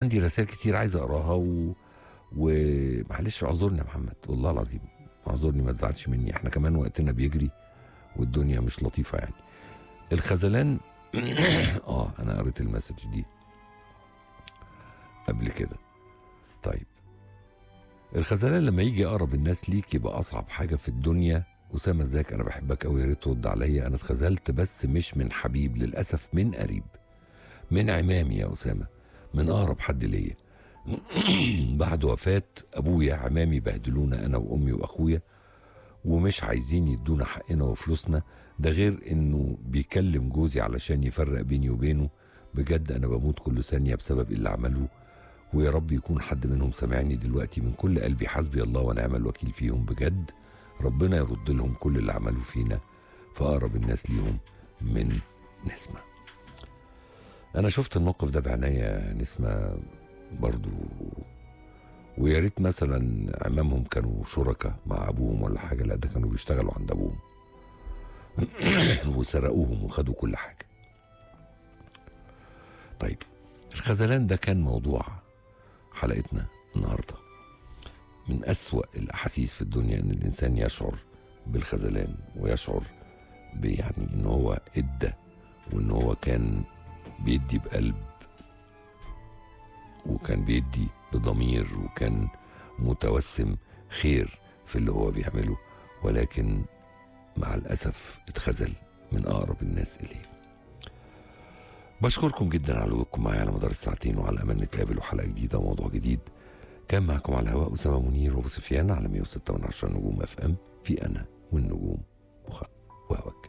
عندي رسائل كتير عايز اقراها و... ومعلش اعذرني يا محمد والله العظيم اعذرني ما تزعلش مني احنا كمان وقتنا بيجري والدنيا مش لطيفه يعني الخذلان اه انا قريت المسج دي قبل كده طيب الخذلان لما يجي اقرب الناس ليك يبقى اصعب حاجه في الدنيا اسامه ازيك انا بحبك قوي يا ريت ترد عليا انا اتخذلت بس مش من حبيب للاسف من قريب من عمامي يا اسامه من اقرب حد ليا بعد وفاه ابويا عمامي بهدلونا انا وامي واخويا ومش عايزين يدونا حقنا وفلوسنا ده غير انه بيكلم جوزي علشان يفرق بيني وبينه بجد انا بموت كل ثانيه بسبب اللي عملوه ويا رب يكون حد منهم سامعني دلوقتي من كل قلبي حسبي الله ونعم الوكيل فيهم بجد ربنا يرد لهم كل اللي عملوه فينا فأقرب الناس ليهم من نسمة أنا شفت الموقف ده بعناية نسمة برضو ويا ريت مثلا عمامهم كانوا شركاء مع أبوهم ولا حاجة لا ده كانوا بيشتغلوا عند أبوهم وسرقوهم وخدوا كل حاجة طيب الخذلان ده كان موضوع حلقتنا النهارده من أسوأ الأحاسيس في الدنيا إن الإنسان يشعر بالخذلان ويشعر بيعني إن هو إدى وإن هو كان بيدي بقلب وكان بيدي بضمير وكان متوسم خير في اللي هو بيعمله ولكن مع الأسف اتخذل من أقرب الناس إليه بشكركم جدا على وجودكم معايا على مدار الساعتين وعلى امل نتقابل وحلقه جديده وموضوع جديد كان معكم على الهواء اسامه منير وابو سفيان على 106 من 10 نجوم اف ام في انا والنجوم وهواك